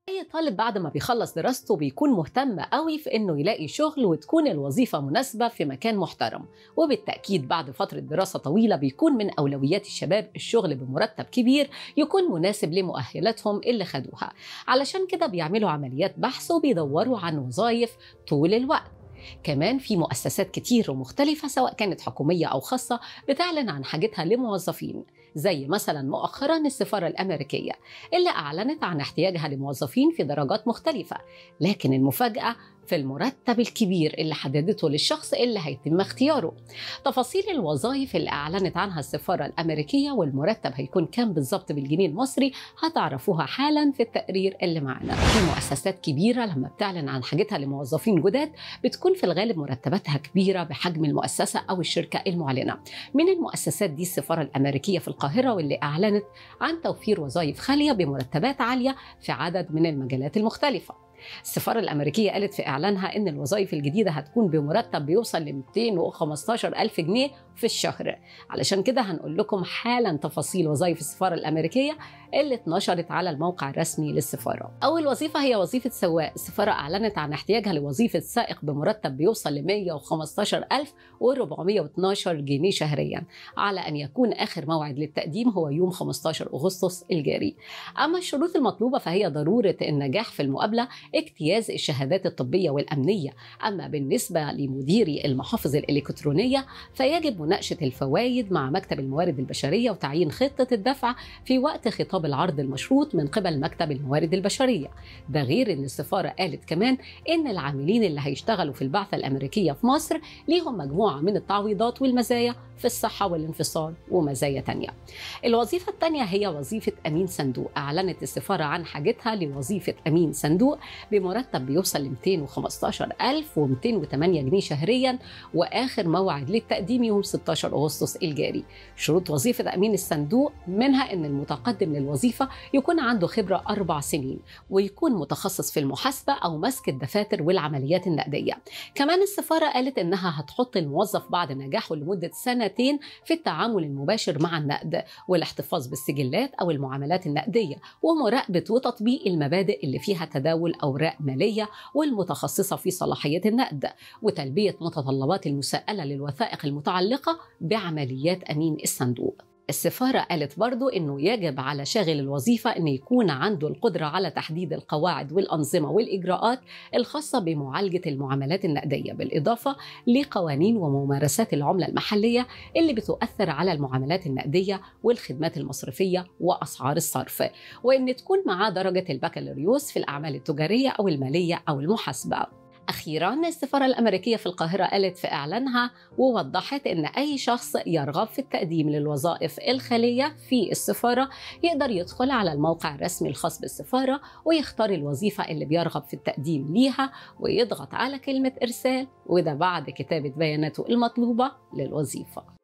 أي طالب بعد ما بيخلص دراسته بيكون مهتم قوي في إنه يلاقي شغل وتكون الوظيفة مناسبة في مكان محترم وبالتأكيد بعد فترة دراسة طويلة بيكون من أولويات الشباب الشغل بمرتب كبير يكون مناسب لمؤهلاتهم اللي خدوها علشان كده بيعملوا عمليات بحث وبيدوروا عن وظائف طول الوقت كمان في مؤسسات كتير ومختلفة سواء كانت حكومية أو خاصة بتعلن عن حاجتها لموظفين زي مثلا مؤخرا السفارة الأمريكية اللي أعلنت عن احتياجها لموظفين في درجات مختلفة لكن المفاجأة في المرتب الكبير اللي حددته للشخص اللي هيتم اختياره تفاصيل الوظائف اللي أعلنت عنها السفارة الأمريكية والمرتب هيكون كام بالظبط بالجنيه المصري هتعرفوها حالا في التقرير اللي معنا في مؤسسات كبيرة لما بتعلن عن حاجتها لموظفين جداد بتكون في الغالب مرتباتها كبيرة بحجم المؤسسة أو الشركة المعلنة من المؤسسات دي السفارة الأمريكية في القاهرة واللي أعلنت عن توفير وظائف خالية بمرتبات عالية في عدد من المجالات المختلفة السفارة الأمريكية قالت في إعلانها إن الوظائف الجديدة هتكون بمرتب بيوصل ل 215 ألف جنيه في الشهر علشان كده هنقول لكم حالا تفاصيل وظائف السفارة الأمريكية اللي اتنشرت على الموقع الرسمي للسفارة أول وظيفة هي وظيفة سواق السفارة أعلنت عن احتياجها لوظيفة سائق بمرتب بيوصل ل 115 ألف و412 جنيه شهريا على أن يكون آخر موعد للتقديم هو يوم 15 أغسطس الجاري أما الشروط المطلوبة فهي ضرورة النجاح في المقابلة اجتياز الشهادات الطبية والأمنية أما بالنسبة لمديري المحافظ الإلكترونية فيجب مناقشة الفوائد مع مكتب الموارد البشرية وتعيين خطة الدفع في وقت خطاب العرض المشروط من قبل مكتب الموارد البشرية ده غير أن السفارة قالت كمان أن العاملين اللي هيشتغلوا في البعثة الأمريكية في مصر ليهم مجموعة من التعويضات والمزايا في الصحة والانفصال ومزايا تانية الوظيفة الثانية هي وظيفة أمين صندوق أعلنت السفارة عن حاجتها لوظيفة أمين صندوق بمرتب بيوصل ل 215208 جنيه شهريا وآخر موعد للتقديم يوم 16 أغسطس الجاري شروط وظيفة أمين الصندوق منها أن المتقدم للوظيفة يكون عنده خبرة أربع سنين ويكون متخصص في المحاسبة أو مسك الدفاتر والعمليات النقدية كمان السفارة قالت أنها هتحط الموظف بعد نجاحه لمدة سنتين في التعامل المباشر مع النقد والاحتفاظ بالسجلات أو المعاملات النقدية ومراقبة وتطبيق المبادئ اللي فيها تداول أوراق مالية والمتخصصة في صلاحية النقد وتلبية متطلبات المساءلة للوثائق المتعلقة بعمليات أمين الصندوق السفارة قالت برضو أنه يجب على شاغل الوظيفة أن يكون عنده القدرة على تحديد القواعد والأنظمة والإجراءات الخاصة بمعالجة المعاملات النقدية بالإضافة لقوانين وممارسات العملة المحلية اللي بتؤثر على المعاملات النقدية والخدمات المصرفية وأسعار الصرف وأن تكون معاه درجة البكالوريوس في الأعمال التجارية أو المالية أو المحاسبة أخيرا السفارة الأمريكية في القاهرة قالت في إعلانها ووضحت أن أي شخص يرغب في التقديم للوظائف الخالية في السفارة يقدر يدخل على الموقع الرسمي الخاص بالسفارة ويختار الوظيفة اللي بيرغب في التقديم ليها ويضغط على كلمة إرسال وده بعد كتابة بياناته المطلوبة للوظيفة